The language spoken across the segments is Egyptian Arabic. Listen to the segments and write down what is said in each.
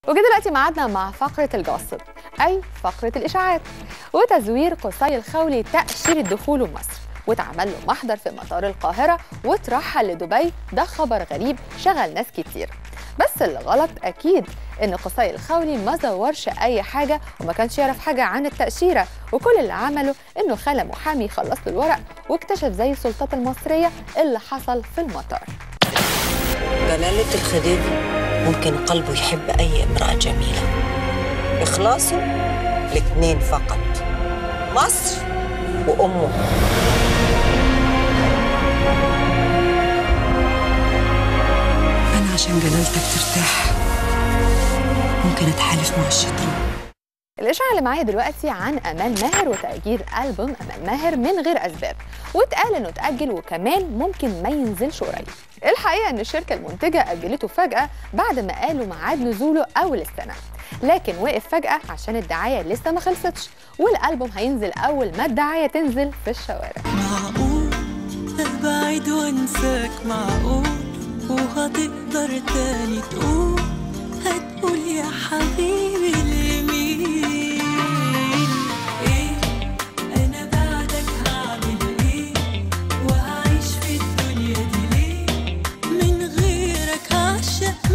وجه دلوقتي ميعادنا مع فقرة الجوسب أي فقرة الإشاعات وتزوير قصي الخولي تأشيرة دخوله مصر واتعمل له محضر في مطار القاهرة واترحل لدبي ده خبر غريب شغل ناس كتير بس اللي غلط أكيد إن قصي الخولي ما زورش أي حاجة وما كانش يعرف حاجة عن التأشيرة وكل اللي عمله إنه خلى محامي يخلص له الورق واكتشف زي السلطات المصرية اللي حصل في المطار جلالة الخديوي ممكن قلبه يحب أي امرأة جميلة إخلاصه الاثنين فقط مصر وأمه أنا عشان جلالتك ترتاح ممكن أتحالف مع الشيطان الإشاعة اللي معايا دلوقتي عن أمال ماهر وتأجيل ألبوم أمال ماهر من غير أسباب واتقال إنه اتأجل وكمان ممكن ما ينزلش قريب الحقيقة إن الشركة المنتجة أجلته فجأة بعد ما قالوا ميعاد نزوله أول السنة لكن وقف فجأة عشان الدعاية لسه ما خلصتش والألبوم هينزل أول ما الدعاية تنزل في الشوارع معقول أبعد وأنساك معقول وهتقدر تاني تقول هتقول يا حبيبي لمين إيه أنا بعدك هعمل إيه وهعيش في الدنيا دي ليه من غيرك هعشق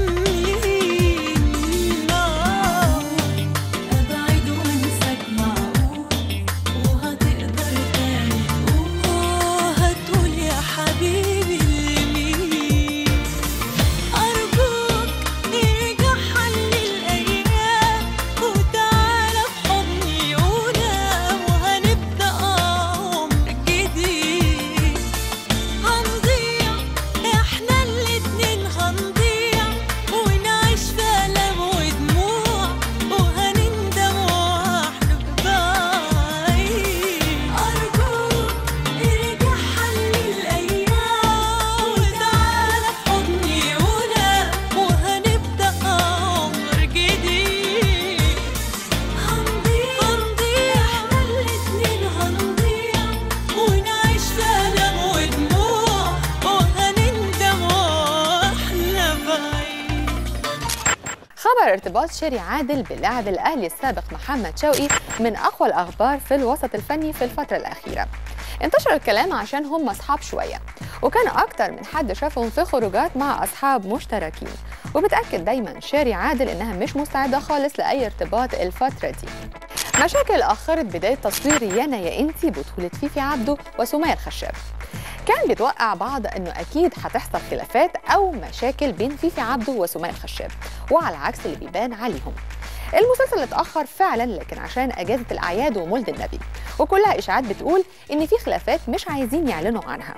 مين آه أبعد وأنساك معقول وهتقدر تاني تقول آه هتقول يا حبيبي لمين أرجوك ارجع حل الأيام وتعالى في حضني ونام وهنبدأ عمر جديد هنضيع احنا الاتنين هنضيع ونعيش في ألم ودموع وهنندم واحنا بعيد أرجوك ارجع حل الأيام وتعالى في حضني ونام وهنبدأ عمر جديد هنضيع هنضيع احنا الاتنين هنضيع ونعيش في ألم ودموع وهنندم واحنا بعيد خبر ارتباط شيري عادل بلاعب الاهلي السابق محمد شوقي من اقوى الاخبار في الوسط الفني في الفتره الاخيره انتشر الكلام عشان هم اصحاب شويه وكان اكتر من حد شافهم في خروجات مع اصحاب مشتركين وبتاكد دايما شيري عادل انها مش مستعده خالص لاي ارتباط الفتره دي مشاكل اخرت بدايه تصوير يانا يا انتي بطوله فيفي عبده وسمية الخشاب كان بيتوقع بعض انه اكيد هتحصل خلافات او مشاكل بين فيفي عبده وسمية الخشاب وعلى عكس اللي بيبان عليهم المسلسل اتاخر فعلا لكن عشان اجازه الاعياد ومولد النبي وكلها اشاعات بتقول ان في خلافات مش عايزين يعلنوا عنها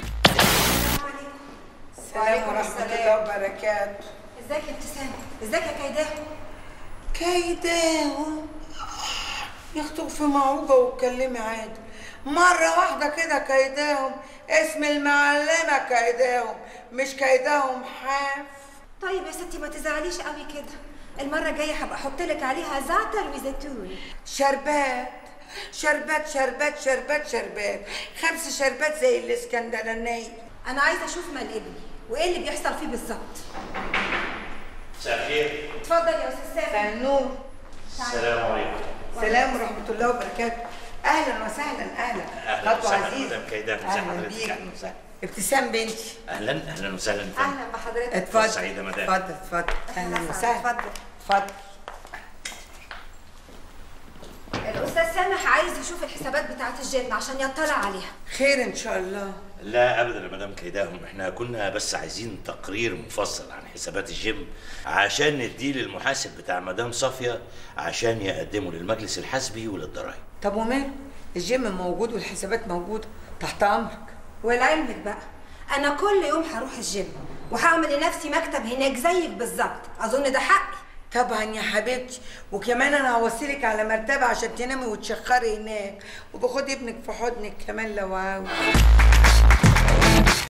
السلام ورحمة الله وبركاته ازيك يا ابتسام ازيك يا كيداه كيداهم يخطب في معوجة واتكلمي عادي مرة واحدة كده كيداهم اسم المعلمة كيداهم مش كيداهم حاف طيب يا ستي ما تزعليش قوي كده المرة الجاية هبقى احط لك عليها زعتر وزيتون شربات شربات شربات شربات شربات خمس شربات زي الاسكندرانية انا عايزة اشوف مال ابني وايه اللي بيحصل فيه بالظبط مساء الخير اتفضل يا استاذ سامي فنور السلام عليكم سلام ورحمة الله وبركاته أهلا وسهلا أهلا أهلاً خطوة وسهلاً عزيزة مدام كيدان، ازي أهلا حضرتك؟ بيك أهلاً وسهلاً. ابتسام بنتي اهلا اهلا وسهلا فندم. اهلا بحضرتك اتفضل سعيدة مدام. اتفضل اتفضل أهلا أهلاً وسهلا اتفضل. اتفضل الاستاذ سامح عايز يشوف الحسابات بتاعت الجيم عشان يطلع عليها خير إن شاء الله لا ابدا يا مدام كيداهم احنا كنا بس عايزين تقرير مفصل عن حسابات الجيم عشان نديه للمحاسب بتاع مدام صافيه عشان يقدمه للمجلس الحسبي وللضرايب طب وماله الجيم موجود والحسابات موجودة تحت أمرك ولعلمك بقى انا كل يوم هروح الجيم وهعمل لنفسي مكتب هناك زيك بالظبط اظن ده حقي طبعا يا حبيبتي وكمان انا هوصلك على مرتبه عشان تنامي وتشخري هناك وباخد ابنك في حضنك كمان لو عاوز